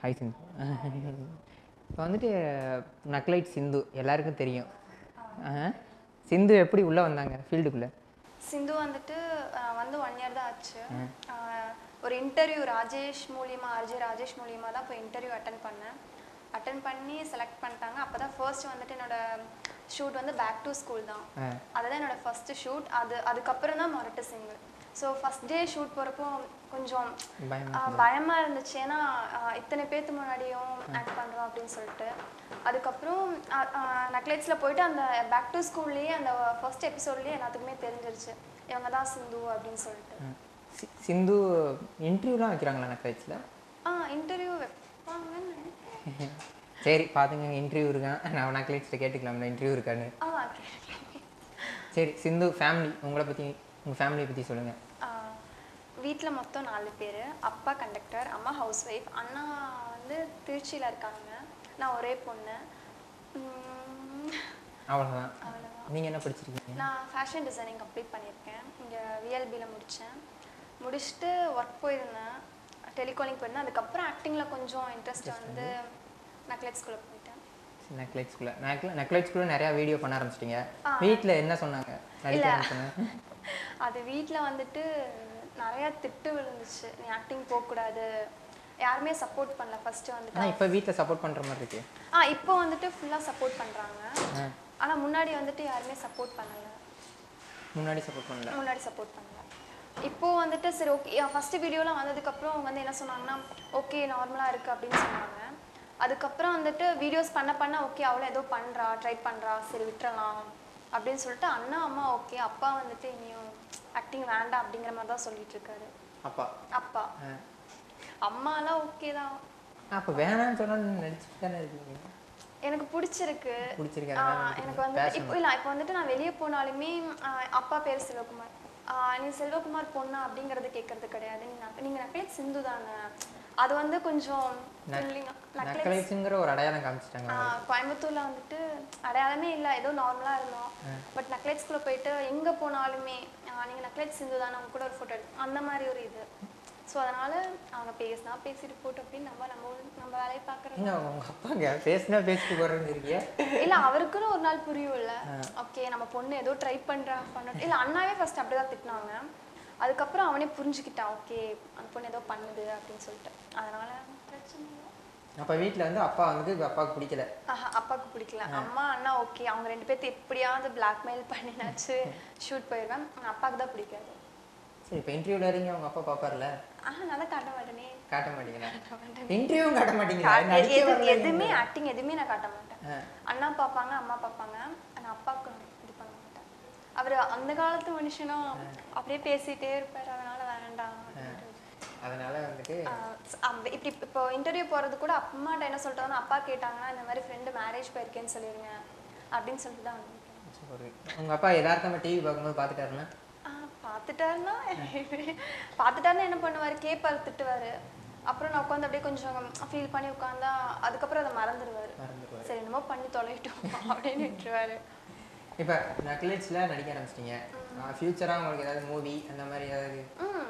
Hi சிந்து இப்போ வந்துட்டு நக்லைட் சிந்து எல்லாருக்கும் தெரியும் ஆஹ். சிந்து எப்படி உள்ளே வந்தாங்க ஃபீல்டுக்குள்ளே சிந்து வந்துட்டு ஆஹ், வந்து ஒன் இயர் தான் ஆச்சு ஆஹ், ஒரு இன்டர்வியூ ராஜேஷ் மூலியமா ஆர்ஜே ராஜேஷ் மூலியமா தான் இப்போ இன்டர்வியூ அட்டன் பண்ணேன் அட்டன் பண்ணி செலக்ட் பண்ணிட்டாங்க அப்போ தான் ஃபர்ஸ்ட் வந்துட்டு என்னோட ஷூட் வந்து பேக் டு ஸ்கூல் தான் ஆ. அதுதான் என்னோட ஃபர்ஸ்ட் ஷூட் அது அதுக்கப்புறம் தான் மொரட்டு single so first day shoot போகிறப்போ கொஞ்சம் பயமா ஆஹ், பயமா இருந்துச்சு ஏன்னா ஆஹ், இத்தனை பேத்து முன்னாடியும் ஆக்ட் பண்ணுறோம் அப்படின்னு சொல்லிட்டு அதுக்கப்புறம் நக்லைட்ஸில் போயிட்டு அந்த பேக் டு ஸ்கூல்லேயே அந்த ஃபர்ஸ்ட் எபிசோட்லேயே எல்லாத்துக்குமே தெரிஞ்சிருச்சு இவங்க தான் சிந்து அப்படின்னு சொல்லிட்டு ம். சி- சிந்து இன்டர்வியூலாம் வைக்கிறாங்களா நக்லைட்ஸில் ஆ இன்டர்வியூ வைப்பாங்கன்னு நினைக்கிறேன். சரி பார்த்துங்க இன்டர்வியூ இருக்கான் நான் நக்லைட்ஸில் கேட்டுக்கலாம்ல இன்டர்வியூ இருக்கான்னு ஆ ஓகே சரி சிந்து ஃபேமிலி உங்களை பற்றி உங்கள் ஃபேமிலியை பற்றி சொல்லுங்கள் வீட்டில் மொத்தம் நாலு பேர் அப்பா கண்டக்டர் அம்மா ஹவுஸ் ஒய்ஃப் அண்ணா வந்து திருச்சியில் இருக்காங்க நான் ஒரே பொண்ணு உம், அவ்வளோதான் அவ்வளவுதான். நீங்கள் என்ன படிச்சிருக்கீங்க நான் ஃபேஷன் டிசைனிங் கம்ப்ளீட் பண்ணியிருக்கேன் இங்கே விஎல்பியில் முடித்தேன் முடிச்சுட்டு ஒர்க் போயிருந்தேன் டெலிகாலிங் போயிருந்தேன் அதுக்கப்புறம் ஆக்டிங்கில் கொஞ்சம் இன்ட்ரெஸ்ட் வந்து நக்லெட் ஸ்கூலில் போயிட்டேன் நெக்லைட் ஸ்கூலில் நெக்ல நெக்லைட் ஸ்கூலில் நிறையா வீடியோ பண்ண ஆரம்பிச்சிட்டிங்க ஆ. வீட்டில் என்ன சொன்னாங்க நடிக்க இல்ல. ஆரம்பிச்சோன்னே? அது வீட்டில் வந்துட்டு நிறையா திட்டு விழுந்துச்சு நீ ஆக்டிங் போகக்கூடாது யாருமே சப்போர்ட் பண்ணல ஃபஸ்ட்டு வந்துட்டு ஆனால் இப்போ வீட்டில் சப்போர்ட் பண்ணுற மாதிரி இருக்கு ஆ இப்போ வந்துட்டு ஃபுல்லாக சப்போர்ட் பண்ணுறாங்க ஆ. ஆனால் முன்னாடி வந்துட்டு யாருமே சப்போர்ட் பண்ணலை முன்னாடி சப்போர்ட் பண்ணல முன்னாடி சப்போர்ட் பண்ணல இப்போ வந்துட்டு சரி ஓகே ஃபர்ஸ்ட் வீடியோலாம் வந்ததுக்கப்புறம் அவங்க வந்து என்ன சொன்னாங்கன்னா ஓகே நார்மலாக இருக்குது அப்படின்னு சொன்னாங்க அதுக்கப்புறம் வந்துட்டு வீடியோஸ் பண்ண பண்ண ஓகே அவளை ஏதோ பண்ணுறா ட்ரை பண்ணுறா சரி விட்டுறலாம் அப்படின்னு சொல்லிட்டு அண்ணா அம்மா ஓகே அப்பா வந்துட்டு இனியும் ஆக்டிங் வேண்டாம் அப்படிங்கிற மாதிரி தான் சொல்லிட்டு இருக்காரு அப்பா அப்பா ஆ. அம்மாலாம் ஓகே தான் அப்போ வேணாம்னு சொன்னாலும் நடிச்சுட்டு தானே இருக்கீங்க எனக்கு பிடிச்சிருக்கு பிடிச்சிருக்கு ஆ, அதனால எனக்கு வந்துட்டு இப்போ இல்லை இப்போ வந்துட்டு நான் வெளியே போனாலுமே ஆ, அப்பா பேர் செல்வகுமார் ஆ, நீ செல்வகுமார் பொண்ணா அப்படிங்கறது கேட்கறது கிடையாது நீ நக்- நீங்க நக்லேட் சிந்து தானே அது வந்து கொஞ்சம் thrilling ஆ- நக்லேட் நக்கலைஸுங்கிற ஒரு அடையாளம் காமிச்சிட்டாங்க ஆ, கோயம்புத்தூர்ல வந்துட்டு அடையாளமே இல்லை ஏதோ நார்மலா இருந்தோம் பட் நக்லேட்ஸ்குள்ள போயிட்டு எங்க போனாலுமே ஆ, நீங்க நக்லேட் சிந்து தானே அவங்க கூட ஒரு ஃபோட்டோ எடுத்து அந்த மாதிரி ஒரு இது ஸோ அதனால அவங்க பேசினா பேசிட்டு போட்டு அப்படின்னு நம்ம நம்ம ஊரு- நம்ம வேலையை பார்க்குறோம் ஏங்க உங்கள் அப்பாங்க பேசினா பேசிட்டு போகிறேன்னு இருக்கீங்க இல்ல அவருக்குன்னு ஒரு நாள் புரியும்ல ஓகே நம்ம பொண்ணு ஏதோ ட்ரை பண்றா பண்ண இல்ல அண்ணாவே ஃபர்ஸ்ட் அப்படிதான் திட்டினாங்க அதுக்கப்புறம் அவனே புரிஞ்சுக்கிட்டான் ஓகே அந்த பொண்ணு ஏதோ பண்ணுது அப்படின்னு சொல்லிட்டு அதனால பிரச்சனை இல்லை அப்போ வீட்டில் வந்து அப்பா வந்து அப்பாவுக்கு பிடிக்கல ஆஹா அப்பாவுக்கு பிடிக்கல அம்மா அண்ணா ஓகே அவங்க ரெண்டு பேர்த்து எப்படியாவது பிளாக்மெயில் பண்ணினாச்சு ஷூட் போயிடுவேன் ஆனா அப்பாவுக்கு தான் பிடிக்காது சரி இப்போ இன்டர்வியூவில் இருங்க அவங்க அப்பா பார்ப்பார்ல ஆஹா நான் தான் காட்ட மாட்டேனே காட்ட மாட்டீங்களா காட்ட மாட்டேன் இன்டர்வியூவும் காட்ட மாட்டீங்களா காட்ட- நடிக்க எது- வரல எதுவுமே ஆக்டிங் எதுவுமே நான் காட்ட மாட்டேன் ஆ. அண்ணா பார்ப்பாங்க அம்மா பார்ப்பாங்க ஆனா அப்பாவுக்கு இது பண்ண மாட்டேன் அவர் அந்த காலத்து மனுஷனும் அப்படியே பேசிட்டே இருப்பார் அதனால வேண்டாம் அப்படின்ட்டு. அதனால வந்துட்டு ஆஹ் அப்~ இப்படி இப்போ இன்டர்வியூ போறது கூட அம்மாட்ட என்ன சொல்லிட்டாங்கன்னா அப்பா கேட்டாங்கன்னா இந்த மாதிரி ஃப்ரெண்டு மேரேஜ் போயிருக்கேன்னு சொல்லிடுங்க அப்படின்னு சொல்லிட்டு தான் வந்துட்டேன் சரி உங்கள் அப்பா யதார்த்தமாக டிவி பார்க்கும்போது பார்த்துட்டாருன்னா ஆஹ் பார்த்துட்டாருன்னா பார்த்துட்டாருன்னா என்ன பண்ணுவார் கேப்பார் திட்டுவார் அப்புறம் நான் உட்காந்து அப்படியே கொஞ்சம் ஃபீல் பண்ணி உட்காந்தா அதுக்கப்புறம் அதை மறந்துடுவார் மறந்துடுவார் சரி என்னமோ பண்ணி தொலைட்டோம் அப்படின்னு விட்டுருவாரு இப்போ நக்லேட்ஸில் நடிக்க ஆரம்பிச்சிட்டிங்க ஃப்யூச்சராக உங்களுக்கு ஏதாவது மூவி அந்த மாதிரி ஏதாவது ம்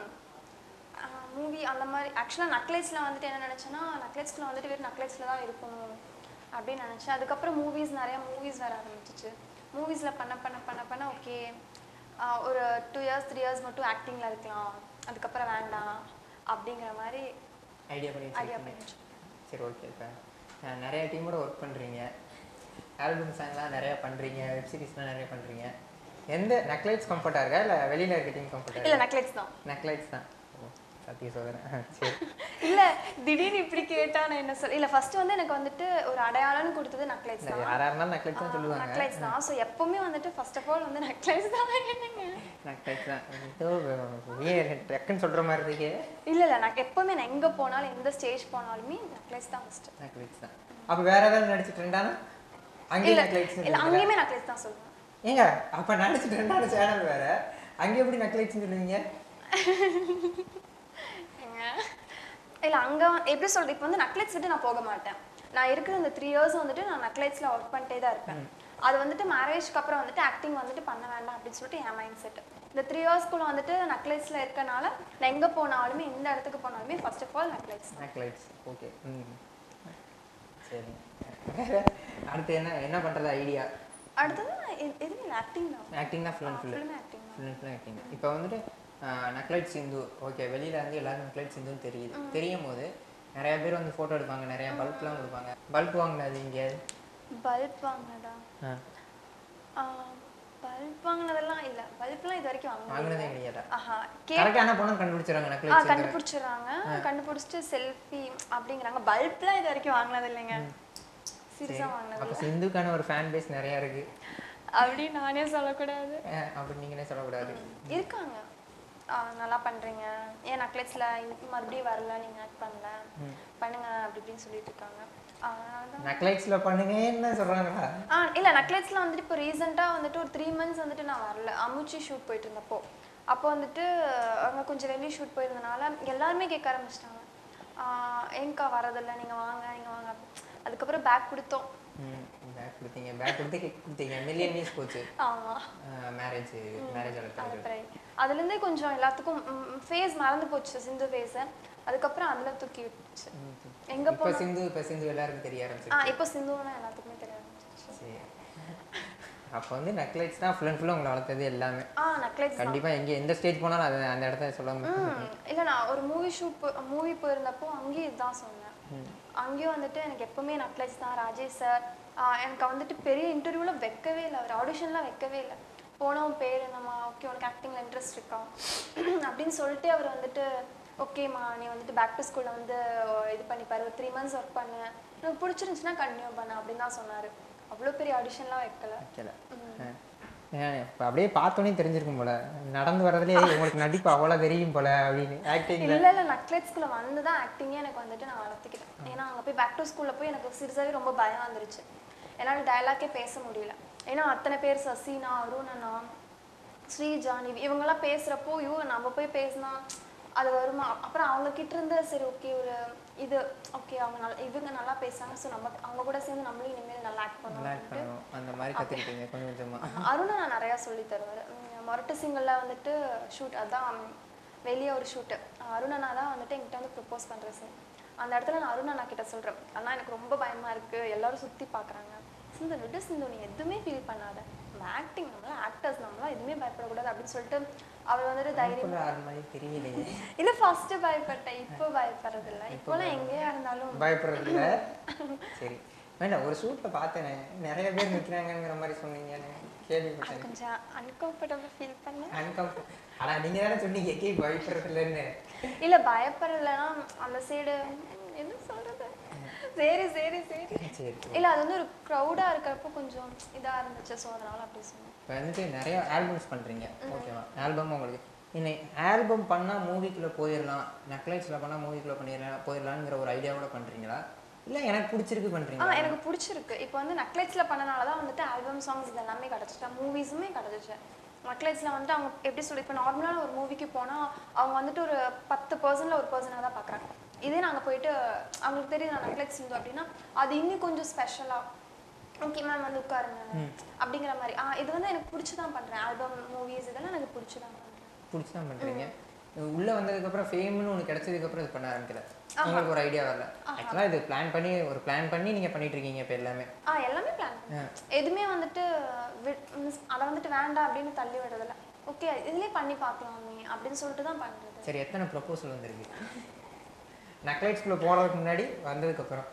மூவி அந்த மாதிரி ஆக்சுவலாக நக்லேட்ஸில் வந்துட்டு என்ன நினச்சேன்னா நக்லேட்ஸில் வந்துட்டு வெறும் நக்லேட்ஸில் தான் இருக்கணும் அப்படின்னு நினச்சேன் அதுக்கப்புறம் மூவிஸ் நிறைய மூவிஸ் வர ஆரம்பிச்சிச்சு மூவிஸில் பண்ண பண்ண பண்ண பண்ண ஓகே ஒரு டூ இயர்ஸ் த்ரீ இயர்ஸ் மட்டும் ஆக்டிங்கில் இருக்கலாம் அதுக்கப்புறம் வேண்டாம் அப்படிங்கிற மாதிரி ஐடியா பண்ணி ஐடியா வச்சிருக்கீங்க பண்ணிச்சு சரி ஓகே இப்போ நிறைய டீமோட ஒர்க் பண்ணுறீங்க ஆல்பம் சாங்லாம் நிறையா பண்ணுறீங்க வெப் சீரிஸ்லாம் நிறைய பண்ணுறீங்க எந்த நக்லைட்ஸ் கம்ஃபர்ட்டாக இருக்கா இல்லை வெளியில் இருக்க டீம் கம்ஃபர்ட்டாக இல்லை நக்லேட்ஸ் தான் நக்லைட்ஸ் தான் ஓ சத்திய சோதனை சரி இல்லை திடீர்னு இப்படி கேட்டா நான் என்ன சொல் இல்லை ஃபர்ஸ்ட் வந்து எனக்கு வந்துட்டு ஒரு அடையாளம்னு கொடுத்தது நக்லேட்ஸ் இல்லை தான் யாராக இருந்தாலும் நக்லைட்ஸ் தான் சொல்லுவாங்க நக்லேட்ஸ் தான் ஸோ எப்பவுமே வந்துட்டு ஃபர்ஸ்ட் ஆஃப் ஆல் வந்து நக்லேட்ஸ் தான் என்னங்க நக்லைட்ஸ் தான் ஏதோ ஏன் டக்குன்னு சொல்கிற மாதிரி இருக்கே இல்ல இல்ல நான் எப்பவுமே நான் எங்க போனாலும் எந்த ஸ்டேஜ் போனாலுமே நக்லேஸ் தான் ஃபர்ஸ்ட் நக்லைட்ஸ் தான் அப்போ வேற ஏதாவது நடிச்சிட்டு இருந்தானா அங்கேயும் இல்ல நக்லைட்ஸ் இல்ல அங்கேயுமே நக்லேஸ் தான் சொல்லுவேன் ஏங்க அப்போ நடிச்சிட்டு இருந்தான சேனல் வேற அங்கே எப்படி நக்லைட்ஸ்னு சொல்லுவீங்க ஏங்க இல்ல அங்க வந்து- எப்படி சொல்றது இப்போ வந்து நக்லேட்ஸ் விட்டு நான் போக மாட்டேன் நான் இருக்கிற இந்த த்ரீ இயர்ஸ் வந்துட்டு நான் நக்லேட்ஸ்ல ஒர்க் பண்ணிட்டே தான் இருப்பேன் அது வந்துட்டு மேரேஜ்க்கு அப்புறம் வந்துட்டு ஆக்டிங் வந்துட்டு பண்ண வேண்டாம் அப்படின்னு சொல்லிட்டு என் மைண்ட் செட் இந்த த்ரீ இயர்ஸ்க்குள்ள வந்துட்டு நக்லைஸில் இருக்கனால நான் எங்கே போனாலுமே எந்த இடத்துக்கு போனாலுமே first of all Nakkalites Nakkalites okay ம் சரி வேற அடுத்து என்ன என்ன பண்ணுறது ஐடியா அடுத்தது நான் எது- எதுவும் இல்லை ஆக்டிங் தான் ஆக்டிங் தான் ஃபுல் அண்ட் ஃபுல் ஃபுல்லுமே ஆக்டிங் தான் ஃபுல் அண்ட் ஃபுல் ஆக்டிங் இப்போ வந்துட்டு நக்லைட் சிந்து ஓகே வெளியில் வந்து எல்லாரும் நக்லைட் சிந்துன்னு தெரியுது தெரியும் போது நிறைய பேர் வந்து ஃபோட்டோ எடுப்பாங்க நிறைய பல்ப்லாம் கொடுப்பாங்க பல்ப் வாங்கினது எங்கேயாவது பல்ப் வாங்கினதா ஆ பல்ப் வாங்கினதெல்லாம் இல்லை பல்ப்லாம் இது வரைக்கும் வாங்கினது வாங்கினதே கிடையாதா ஆஹா கே கரெக்டான போனால் கண்டுபிடிச்சிடுறாங்க ஆ நக்லைட் சிந்து கண்டுபிடிச்சிடுறாங்க கண்டுபிடிச்சிட்டு செல்ஃபி அப்படிங்கிறாங்க பல்ப்லாம் இது வரைக்கும் வாங்கினது இல்லைங்க சீரியஸாக வாங்கினது அப்போ சிந்துக்கான ஒரு ஃபேன் பேஸ் நிறையா இருக்கு அப்படி நானே சொல்லக்கூடாது அஹ் அப்படி நீங்களே சொல்லக்கூடாது இருக்காங்க ஆ, நல்லா பண்றீங்க ஏன் நக்லெட்ஸ்ல மறுபடியும் வரல நீங்க ஆக்ட் பண்ணல பண்ணுங்க அப்படி இப்படின்னு சொல்லிட்டு இருக்காங்க ஆ, அதான். நக்லைட்ஸில் பண்ணுங்க என்ன சொல்கிறாங்களா ஆ இல்ல நக்லெட்ஸ்ல வந்துட்டு இப்போ ரீசெண்டா வந்துட்டு ஒரு த்ரீ மந்த்ஸ் வந்துட்டு நான் வரல அமுச்சி ஷூட் போயிட்டு இருந்தப்போ அப்போ வந்துட்டு அங்க கொஞ்சம் வெளியே ஷூட் போயிருந்தனால எல்லாருமே கேட்க ஆரம்பிச்சிட்டாங்க ஏங்கா வரதில்ல நீங்க வாங்க நீங்க வாங்க அதுக்கப்புறம் பேக் கொடுத்தோம் ம் பேக் கொடுத்தீங்க பேக் கொடுத்து கேக் கொடுத்தீங்க மில்லியன் நியூஸ் போச்சு ஆமா மேரேஜ் மேரேஜ் அழைப்பு அப்புறம் அதுலேருந்தே கொஞ்சம் எல்லாத்துக்கும் ஃபேஸ் மறந்து போச்சு சிந்து ஃபேஸை அதுக்கப்புறம் அதுல தூக்கி விட்டுச்சு எங்க இப்போ சிந்து இப்போ சிந்து எல்லாருக்கும் தெரிய ஆரம்பிச்சு ஆ இப்போ சிந்துன்னா எல்லாத்துக்குமே தெரிய ஆரம்பிச்சிச்சு சரி அப்போ வந்து நக்லைட்ஸ் தான் ஃபுல் அண்ட் ஃபுல்லாக உங்களை வளர்த்தது எல்லாமே ஆ நக்லெட்ஸ் கண்டிப்பாக எங்கே எந்த ஸ்டேஜ் போனாலும் அது அந்த இடத்த சொல்ல ம் இல்லை நான் ஒரு மூவி ஷூட் மூவி போயிருந்தப்போ அங்கேயும் இதுதான் சொன்னேன் அங்கேயும் வந்துட்டு எனக்கு எப்பவுமே நக்லெட்ஸ் தான் ராஜேஷ் சார் எனக்கு வந்துட்டு பெரிய இன்டர்வியூவில் வைக்கவே இல்லை அவர் ஆடிஷன்லாம் வைக்கவே இல்லை போனோம் பேர் என்னம்மா ஓகே உனக்கு ஆக்டிங்கில் இன்ட்ரெஸ்ட் இருக்கா அப்படின்னு சொல்லிட்டு அவர் வந்துட்டு ஓகேம்மா நீ வந்துட்டு பேக் டு ஸ்கூலில் வந்து இது பண்ணி பாரு ஒரு த்ரீ மந்த்ஸ் ஒர்க் பண்ணு எனக்கு பிடிச்சிருந்துச்சுன்னா கண்டினியூ பண்ணு அப்படின்னு தான் சொன்னார் அவ்வளோ பெரிய ஆடிஷன்லாம் வைக்கல வைக்கல இப்போ அப்படியே பார்த்தோன்னே தெரிஞ்சிருக்கும் போல நடந்து வரதுலேயே உங்களுக்கு நடிப்பு அவ்வளோ தெரியும் போல அப்படின்னு ஆக்டிங் இல்ல இல்ல நக்லெட்ஸ்குள்ள வந்து தான் ஆக்டிங்கே எனக்கு வந்துட்டு நான் வளர்த்துக்கிட்டேன் ஏன்னா அங்க போய் பேக் டு ஸ்கூல்ல போய் எனக்கு சிறிதாவே ரொம்ப பயம் வந்துருச்சு என்னால் டயலாக்கே பேச முடியல ஏன்னா அத்தனை பேர் சசினா அருணனா ஸ்ரீஜா நிவி இவங்கெல்லாம் பேசுறப்போ ஐயோ நம்ம போய் பேசினா அது வருமா அப்புறம் அவங்க கிட்ட இருந்து சரி ஓகே ஒரு இது ஓகே அவங்க நல்லா இவங்க நல்லா பேசுறாங்க ஸோ நம்ம அவங்க கூட சேர்ந்து நம்மளும் இனிமேல் நல்லா ஆக்ட் நல்லா பண்ணுவோம் ஆக்ட் பண்ணணும் அந்த மாதிரி கற்றுக்கிட்டீங்க கொஞ்சம் கொஞ்சமாக அருணா நான் நிறையா சொல்லி தருவார் மொரட்டு சிங்கிளில் வந்துட்டு ஷூட் அதான் வெளியே ஒரு ஷூட்டு அருணனா தான் வந்துட்டு என்கிட்ட வந்து ப்ரப்போஸ் பண்ணுற சீன் அந்த இடத்துல நான் அருணனா கிட்ட சொல்கிறேன் ஆனால் எனக்கு ரொம்ப பயமாக இருக்குது எல்லாரும் சுற்றி பார்க்குறாங்க சிந்து விடு சிந்து நீ எதுவுமே ஃபீல் பண்ணாத நம்ம ஆக்டிங் நம்மளாம் ஆக்டர்ஸ் நம்மளாம் எதுவுமே பயப்படக்கூடாது அப்படின்னு சொல்லிட்டு அவர் வந்துட்டு தைரியம் கூட ஆறு மாதிரி தெரியலையே இல்லை ஃபர்ஸ்ட் பயப்பட்டேன் இப்போ பயப்படுறதில்ல இப்போலாம் எங்கேயா இருந்தாலும் பயப்படுறது இல்ல சரி வேண்டாம் ஒரு ஷூட்டில் பார்த்தேனே நிறைய பேர் நிற்கிறாங்கங்கிற மாதிரி சொன்னீங்கன்னு கேள்விப்பட்டேன் அது கொஞ்சம் அன்கம்ஃபர்டபுள் ஃபீல் பண்ணேன் அன்கம்ஃபர்ட் ஆனால் நீங்கள் தானே சொன்னீங்க எக்கே பயப்படுறது இல்லைன்னு இல்ல பயப்படலைன்னா அந்த சைடு என்ன சொல்றது சரி சரி சரி சரி இல்ல அது வந்து ஒரு க்ரௌடா இருக்கிறப்போ கொஞ்சம் இதா இருந்துச்சு ஸோ அதனால அப்படி சொன்னேன் இப்போ வந்துட்டு நிறைய ஆல்பம்ஸ் பண்ணுறீங்க ஓகேவா ஆல்பம் உங்களுக்கு இன்னைக்கு ஆல்பம் பண்ணால் மூவிக்குள்ளே போயிடலாம் நெக்லைட்ஸில் பண்ணால் மூவிக்குள்ளே பண்ணிடலாம் போயிடலாங்கிற ஒரு ஐடியாவோட பண்ணுறீங்களா இல்லை எனக்கு பிடிச்சிருக்கு ஆ பண்ணுறீங்களா எனக்கு பிடிச்சிருக்கு இப்போ வந்து நக்லெட்ஸில் பண்ணனால தான் வந்துட்டு ஆல்பம் சாங்ஸ் இது எல்லாமே கிடச்சிச்சு மூவிஸுமே கிடச்சிச்சு நக்லெட்ஸில் வந்துட்டு அவங்க எப்படி சொல்லி இப்போ நார்மலான ஒரு மூவிக்கு போனால் அவங்க வந்துட்டு ஒரு பத்து பர்சன்டில் ஒரு பர்சனாக தான் பார்க்குறாங்க இதே நாங்கள் போயிட்டு அவங்களுக்கு தெரியும் நான் நக்லெட்ஸ் இருந்தோம் அப்படின்னா அது இன்னும் கொஞ்சம் ஸ்பெஷலாக ஓகே மேம் வந்து உட்காருங்க அப்படிங்கிற மாதிரி ஆ இது வந்து எனக்கு பிடிச்சி தான் பண்ணுறேன் ஆல்பம் மூவிஸ் இதெல்லாம் எனக்கு பிடிச்சி தான் பண்ணுறேன் பிடிச்சி தான் பண்ணுறீங்க உள்ளே வந்ததுக்கப்புறம் ஃபேம்னு ஒன்று கிடைச்சதுக்கப்புறம் இது பண்ண ஆரம்பிக்கல உங்களுக்கு ஒரு ஐடியா வரல ஆக்சுவலாக இது பிளான் பண்ணி ஒரு பிளான் பண்ணி நீங்கள் பண்ணிட்டு இருக்கீங்க இப்போ எல்லாமே ஆ எல்லாமே பிளான் எதுவுமே வந்துட்டு வி- miss- அதை வந்துட்டு வேண்டாம் அப்படின்னு தள்ளி விடுறதில்ல ஓகே இதுலயே பண்ணி பார்க்கலாமே அப்படின்னு சொல்லிட்டு தான் பண்றது சரி எத்தனை ப்ரொப்போசல் வந்திருக்கு நக்லைட்ஸ்குள்ளே போகிறதுக்கு முன்னாடி வந்ததுக்கப்புறம்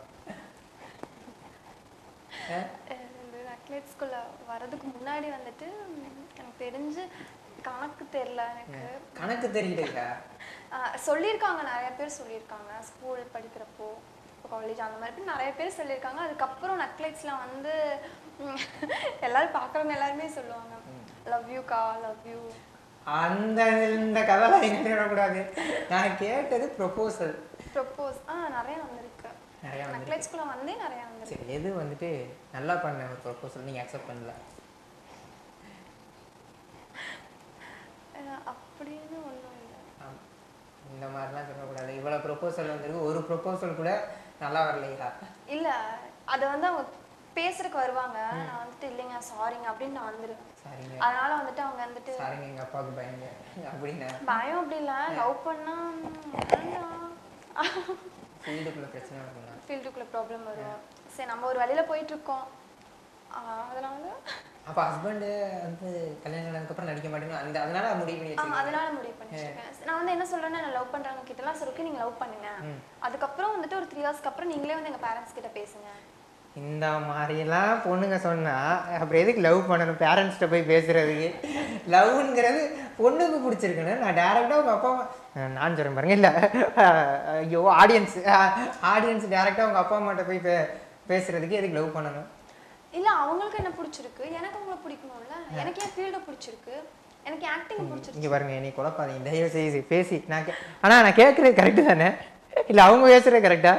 இந்த நக்லெட்ஸ்குள்ள வரதுக்கு முன்னாடி வந்துட்டு ம், எனக்கு தெரிஞ்சு கணக்கு தெரில எனக்கு கணக்கு தெரியலையா ஆ, சொல்லியிருக்காங்க நிறைய பேர் சொல்லியிருக்காங்க ஸ்கூல் படிக்கிறப்போ காலேஜ் அந்த மாதிரி நிறைய பேர் சொல்லியிருக்காங்க அதுக்கப்புறம் நக்லெட்ஸில் வந்து ம், எல்லாரும் பார்க்குறவங்க எல்லாருமே சொல்லுவாங்க லவ் யூ கா லவ் யூ அந்த இந்த கதைலாம் எங்க விடக்கூடாது நான் கேட்டது ப்ரொபோசல் ப்ரப்போஸ் ஆ நிறைய வந்திருக்கு நிறையா வந்து நக்லெட்ஸ்குள்ள வந்தே நிறைய வந்திருக்கு சரி எது வந்துட்டு நல்லா பண்ண ஒரு ப்ரொபோசல் நீங்கள் அக்செப்ட் பண்ணல அஹ் அப்படின்னு ஒன்றும் இல்லை ஆம். இந்த மாதிரிலாம் சொல்லக்கூடாது இவ்வளோ ப்ரொபோசல் வந்திருக்கு ஒரு ப்ரொபோசல் கூட நல்லா வரலையா இல்லை அதை வந்து அவங்க பேசுறதுக்கு வருவாங்க நான் வந்துட்டு இல்லைங்க சாரிங்க அப்படின்னு நான் வந்துடுவேன் சரிங்க அதனால வந்துட்டு அவங்க வந்துட்டு சாரிங்க எங்கள் அப்பாவுக்கு பயங்க அப்படின்னு பயம் அப்படி இல்லை லவ் பண்ணா வேண்டாம் ஃபீல்டுக்குள்ளே பிரச்சனை இருக்குங்களா ஃபீல்டுக்குள்ள ப்ராப்ளம் வரும் சரி நம்ம ஒரு வழியில போயிட்டு இருக்கோம் ஆஹ் அதனால அப்போ ஹஸ்பண்டு வந்து கல்யாணம் ஆனதுக்கப்புறம் நடிக்க மாட்டேன்னு அந்த அதனால முடிவு பண்ணி ஆ, வச்சிருக்கீங்க அதனால முடிவு பண்ணிருக்கேன் நான் வந்து என்ன சொல்றேன்னா நான் லவ் பண்றவங்க கிட்ட எல்லாம் சரி okay, நீங்க லவ் பண்ணுங்க அதுக்கப்புறம் வந்துட்டு ஒரு த்ரீ ஹவர்ஸ்க்கு அப்புறம் நீங்களே வந்து எங்க பேரண்ட்ஸ் கிட்ட பேசுங்க இந்த மாதிரிலாம் பொண்ணுங்க சொன்னா அப்புறம் எதுக்கு லவ் பண்ணணும் பேரண்ட்ஸ்கிட்ட போய் பேசுறதுக்கு லவ்ங்கிறது பொண்ணுக்கு பிடிச்சிருக்கணும் நான் டேரெக்டாக உங்கள் அப்பா அம்மா அஹ் நான் சொல்கிறேன் பாருங்க இல்லை ஐயோ ஆடியன்ஸ் ஆடியன்ஸ் டேரெக்டாக உங்கள் அப்பா அம்மாட்ட போய் பே பேசுறதுக்கு எதுக்கு லவ் பண்ணணும் இல்ல அவங்களுக்கு என்ன பிடிச்சிருக்கு எனக்கு உங்களை பிடிக்கணும்ல எனக்கு என் ஃபீல்ட பிடிச்சிருக்கு எனக்கு ஆக்டிங் பிடிச்சிருக்கு இங்கே பாருங்க என்னை குழப்பாதீங்க தயவு செய்து பேசி நான் கே ஆனால் நான் கேட்குறது கரெக்டு தானே இல்லை அவங்க பேசுகிறது கரெக்டா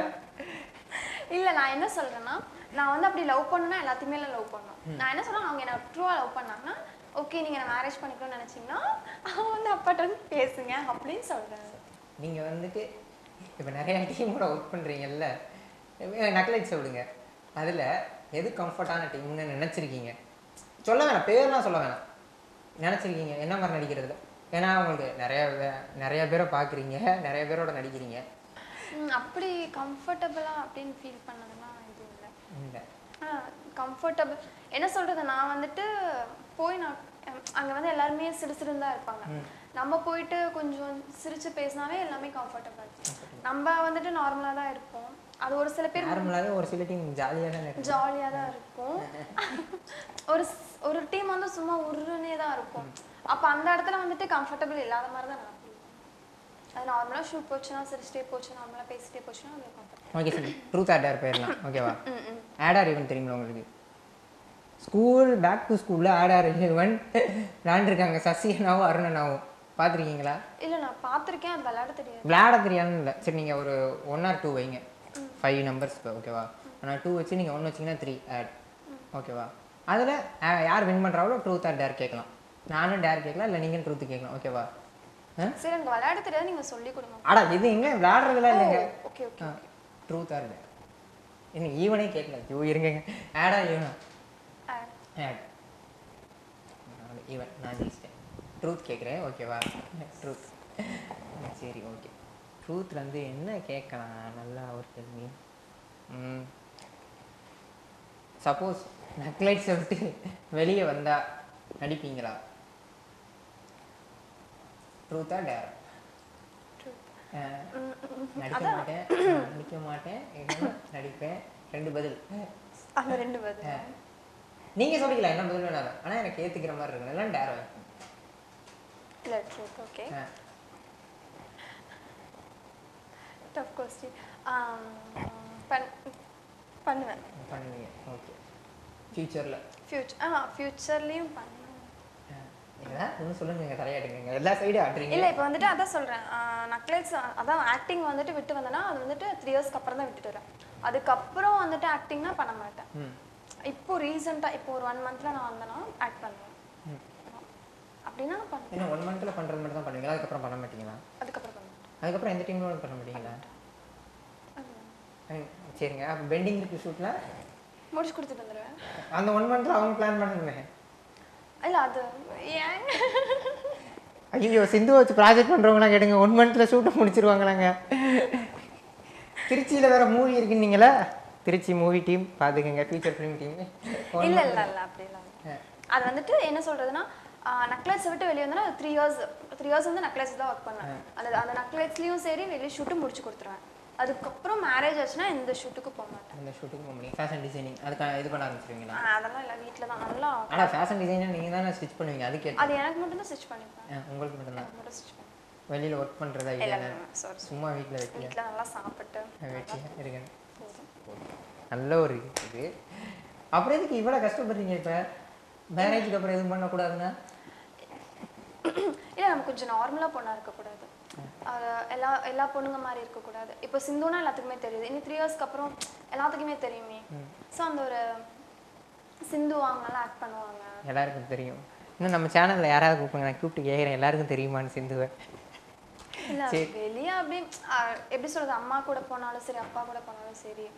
இல்ல நான் என்ன சொல்றேன்னா நான் வந்து அப்படி லவ் பண்ணனா எல்லாத்தையுமே லவ் பண்ணணும் நான் என்ன சொல்றேன் அவங்க என்ன ட்ரூவா லவ் பண்ணாங்கன்னா ஓகே நீங்க என்ன மேரேஜ் பண்ணிக்கணும்னு நினைச்சீங்கன்னா அவங்க வந்து அப்பாட்ட வந்து பேசுங்க அப்படின்னு சொல்றேன் நீங்கள் வந்துட்டு இப்போ நிறைய டீமோட ஒர்க் பண்ணுறீங்கல்ல நக்லைட்ஸ் விடுங்க அதில் எது கம்ஃபர்ட்டான டீம்னு நினச்சிருக்கீங்க சொல்ல வேணாம் பேர்லாம் சொல்ல வேணாம் நினச்சிருக்கீங்க என்ன மாதிரி நடிக்கிறதுல ஏன்னா உங்களுக்கு நிறைய வே- நிறைய பேரை பார்க்குறீங்க நிறைய பேரோட நடிக்கிறீங்க ம், அப்படி கம்ஃபர்டபுளா அப்படின்னு ஃபீல் பண்ணதெல்லாம் எதுவும் இல்லை இல்லை கம்ஃபர்டபுள் என்ன சொல்றது நான் வந்துட்டு போய் நான் அங்க வந்து எல்லாருமே சிடுசிடுன்னு தான் இருப்பாங்க நம்ம போயிட்டு கொஞ்சம் சிரிச்சு பேசினாவே எல்லாமே கம்ஃபர்டபுள் நம்ம வந்துட்டு நார்மலா தான் இருப்போம் அது ஒரு சில பேர் நார்மலாகவே ஒரு சில டீம் ஜாலியாக தான் இருக்கும் ஜாலியா தான் இருக்கும் ஒரு ஸ்- ஒரு டீம் வந்து சும்மா உருன்னே தான் இருக்கும் அப்ப அந்த இடத்துல வந்துட்டு கம்ஃபர்டபுள் இல்லாத மாதிரி தான் நான் feel பண்ணுவேன். அது நார்மலா ஷூட் போச்சுன்னா சிரிச்சிட்டே போச்சு நார்மலா பேசிட்டே போச்சுன்னா அது comfortable okay sir truth or dare போயிடலாம் ஓகேவா ஆடார் ஈவெண்ட் தெரியுங்களா உங்களுக்கு ஸ்கூல் பேக் டு ஸ்கூலில் ஆடார் ஈவெண்ட் விளாண்டுருக்காங்க சசியனாவும் அருணனாவும் பார்த்துருக்கீங்களா இல்ல நான் பார்த்திருக்கேன் அது விளையாட தெரியாது விளையாட தெரியாதுன்னு இல்லை சரி நீங்கள் ஒரு ஒன் ஆர் டூ வைங்க ஃபைவ் நம்பர்ஸ் ஓகேவா ஆனால் டூ வச்சு நீங்கள் ஒன்று வச்சிங்கன்னா த்ரீ ஆட் ஓகேவா அதில் யார் வின் பண்ணுறாங்களோ ட்ரூத் ஆர் டேர் கேட்கலாம் நானும் டேர் கேட்கலாம் இல்லை நீங்கள் ட்ரூத்து கேட்கலாம் ஓகேவா ஆ சரி எனக்கு விளையாட தெரியாது நீங்க சொல்லி கொடுங்க அடா இது எங்க விளையாடுறதுலாம் இல்லைங்க okay okay truth or dare இன்னும் ஈவனே கேட்கல ஐயோ இருங்கங்க ஆடா ஈவனா ஆட் ஈவன் நான் ஜெயிச்சிட்டேன் ட்ரூத் கேட்குறேன் ஓகேவா ட்ரூத் சரி ஓகே ட்ரூத்தில் வந்து என்ன கேட்கலாம் நல்லா ஒரு கேள்வி சப்போஸ் நக்லைட்ஸை விட்டு வெளியே வந்தா நடிப்பீங்களா ட்ரூத்தா டேர் நடிக்க மாட்டேன் நடிக்க மாட்டேன் இல்லைன்னா நடிப்பேன் ரெண்டு பதில் அந்த ரெண்டு பதில் நீங்கள் சொல்லிக்கலாம் என்ன பதில் வேணாலும் ஆனால் எனக்கு ஏற்றுக்கிற மாதிரி இருக்கணும் எல்லாம் டேர் இல்ல ட்ரூத் ஓகே டஃப் கொஸ்டின் பண் பண்ணுவேன் பண்ணுவீங்க ஓகே ஃப்யூச்சரில் ஃபியூச்சர் ஆ ஃபியூச்சர்லேயும் பண்ணுவேன் இதெல்லாம் ஒன்றும் சொல்லுங்க தலையாட்டுங்க எல்லா சைடும் ஆட்டுறீங்க இல்லை இப்போ வந்துட்டு அதான் சொல்கிறேன் நக்லைட்ஸ் அதான் ஆக்டிங் வந்துட்டு விட்டு வந்தேன்னா அது வந்துட்டு த்ரீ இயர்ஸ்க்கு அப்புறம் தான் விட்டுட்டு வரேன் அதுக்கப்புறம் வந்துட்டு ஆக்டிங்னா பண்ண மாட்டேன் ம் இப்போ ரீசெண்டாக இப்போ ஒரு ஒன் மந்த்தில் நான் வந்தேன்னா ஆக்ட் பண்ணுவேன் ம். அப்படின்னா நான் பண்ணுவேன் என்ன ஒன் மந்த்தில் பண்ணுறது மட்டும் தான் பண்ணுவீங்களா அதுக்கப்புறம் பண்ண மாட்டீங்களா அதுக்கப்புறம் பண்ண மாட்டேன் அதுக்கப்புறம் எந்த டீம்ல பண்ண மாட்டீங்களா ம், சரிங்க அப்போ பெண்டிங் இருக்கு ஷூட்டில் முடிச்சு கொடுத்துட்டு வந்துடுவேன் அந்த ஒன் மந்த்தில் அவங்க பிளான் பண்ணணுமே இல்லை அது ஏன் ஐயோ சிந்து வச்சு ப்ராஜெக்ட் பண்ணுறவங்களாம் கேட்டுங்க ஒன் மந்த்தில் ஷூட்டை முடிச்சிருவாங்களாங்க திருச்சியில் வேற மூவி இருக்குன்னீங்களா திருச்சி மூவி டீம் பார்த்துக்கங்க ஃபியூச்சர் ஃபிலிம் டீம் இல்ல இல்ல இல்ல அப்படிலாம் இல்ல. அது வந்துட்டு என்ன சொல்றதுன்னா நக்லஸ் விட்டு வெளியே வந்தா த்ரீ இயர்ஸ் த்ரீ இயர்ஸ் வந்து நக்லஸ் தான் ஒர்க் பண்ணேன் அந்த அந்த நக்லஸ்லயும் சரி வெளியே ஷூட்டும் முடிச்சு கொடுத்துருவேன் அதுக்கப்புறம் மேரேஜ் ஆச்சுன்னா எந்த ஷூட்டுக்கு போக மாட்டேன் அந்த ஷூட்டுக்கு போக முடியும் ஃபேஷன் டிசைனிங் அதுக்கான இது பண்ண ஆரம்பிச்சிருவீங்களா ஆ, அதெல்லாம் இல்லை வீட்டில் தான் நல்லா ஆனால் ஃபேஷன் டிசைனர் நீங்கள் தானே ஸ்டிச் பண்ணுவீங்க அது கேட்டு அது எனக்கு மட்டும் தான் ஸ்டிச் பண்ணிப்பேன் ஆ, உங்களுக்கு மட்டும்தான் எனக்கு மட்டும் ஸ்டிச் பண்ணுவேன் வெளியில் ஒர்க் பண்ணுறதா இல்லை இல்லை சாரி சும்மா வீட்டில் வைக்கல வீட்டில் நல்லா சாப்பிட்டு வெட்டியாக இருக்கேன் போதும் நல்ல ஒரு இது அப்புறம் எதுக்கு இவ்வளோ கஷ்டப்படுறீங்க இப்போ மேரேஜுக்கு அப்புறம் எதுவும் பண்ணக்கூடாதுன்னா இல்லை நம்ம கொஞ்சம் நார்மலாக பொண்ணாக இருக்கக்கூடாது அது எல்லா எல்லா பொண்ணுங்க மாதிரி இருக்கக்கூடாது இப்போ சிந்துனா எல்லாத்துக்குமே தெரியுது இனி த்ரீ இயர்ஸ்க்கு அப்புறம் எல்லாத்துக்குமே தெரியுமே ஸோ அந்த ஒரு சிந்து அவங்களாம் ஆக்ட் பண்ணுவாங்க எல்லாருக்கும் தெரியும் இன்னும் நம்ம சேனலில் யாராவது கூப்பிடுங்க நான் கூப்பிட்டு கேட்குறேன் எல்லாருக்கும் தெரியுமான்னு சிந்துவேன் இல்லை வெளியே அப்படி ஆ, எப்படி சொல்றது அம்மா கூட போனாலும் சரி அப்பா கூட போனாலும் சரி